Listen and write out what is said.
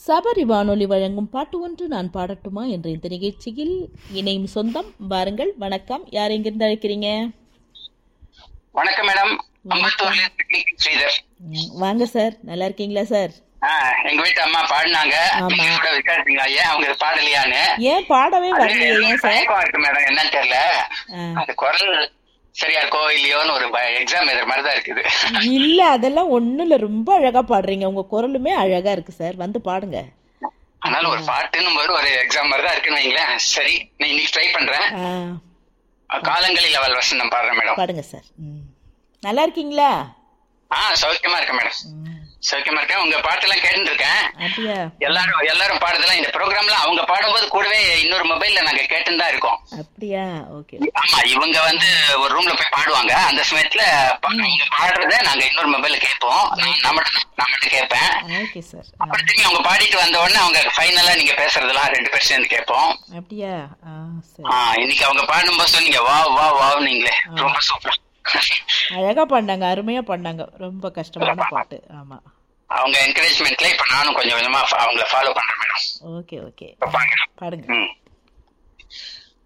சபரி வானொலி வழங்கும் பாட்டு ஒன்று நான் பாடட்டுமா என்ற இந்த நிகழ்ச்சியில் இணையும் சொந்தம் வாருங்கள் வணக்கம் யார் எங்கிருந்து அழைக்கிறீங்க வணக்கம் மேடம் அம்பத்தூர்ல இருந்து கிளிக் ஸ்ரீதர் ம், வாங்க சார் நல்லா இருக்கீங்களா சார் ஆ, எங்க வீட்டு அம்மா பாடினாங்க ஆமா. நீங்க கூட விசாரிச்சீங்களா ஏன் அவங்க பாடலையான்னு ஏன் பாடவே அது வரலையே ஏதோ ஏன் சார் தயக்கம் இருக்கு மேடம் என்னன்னு தெரியல ஆ. அது குரல் சரியா இருக்கோ இல்லையோன்னு ஒரு எக்ஸாம் எழுதுற மாதிரி தான் இருக்குது இல்ல அதெல்லாம் ஒண்ணும் இல்ல ரொம்ப அழகா பாடுறீங்க உங்க குரலுமே அழகா இருக்கு சார் வந்து பாடுங்க அதனால ஒரு பாட்டுன்னு போது ஒரு எக்ஸாம் மாதிரி தான் இருக்குன்னு வைங்களேன் சரி நான் இன்னைக்கு ட்ரை பண்றேன் ஆ, காலங்களில் அவள் வசந்தம் பாடுறேன் மேடம் பாடுங்க சார் ம். நல்லா இருக்கீங்களா ஆ சௌக்கியமா இருக்கேன் மேடம் ம், சௌக்கியமா இருக்கேன் உங்க பாட்டெல்லாம் கேட்டுட்டு இருக்கேன் அப்படியா எல்லாரும் எல்லாரும் பாடுறதெல்லாம் இந்த ப்ரோக்ராம்ல அவங்க பாடும்போது கூடவே இன்னொரு மொபைல்ல நாங்க கேட்டுன்னு தான் இருக்கோம் அப்படியா ஓகே ஆமா இவங்க வந்து ஒரு ரூம்ல போய் பாடுவாங்க அந்த சமயத்துல பா- அவங்க பாடுறத நாங்க இன்னொரு மொபைல்ல கேட்போம் நான் நான் மட்டும் நான் மட்டும் கேட்பேன் ஓகே சார் அப்புறம் திரும்பி அவங்க பாடிட்டு வந்த உடனே அவங்க ஃபைனலா நீங்க பேசுறதெல்லாம் ரெண்டு பேரும் சேர்ந்து கேட்போம் அப்படியா ஆ சரி ஆ, இன்னைக்கு அவங்க பாடும்போது சொன்னீங்க வா வா வா நீங்களே ரொம்ப சூப்பர் அழகா பாடினாங்க அருமையா பாடினாங்க ரொம்ப கஷ்டமான பாட்டு ஆமா அவங்க என்கரேஜ்மெண்ட்ல இப்ப நானும் கொஞ்சம் கொஞ்சமா அவங்கள ஃபாலோ பண்றேன் மேடம் ஓகே ஓகே இப்ப பாருங்க பாடுங்க ம்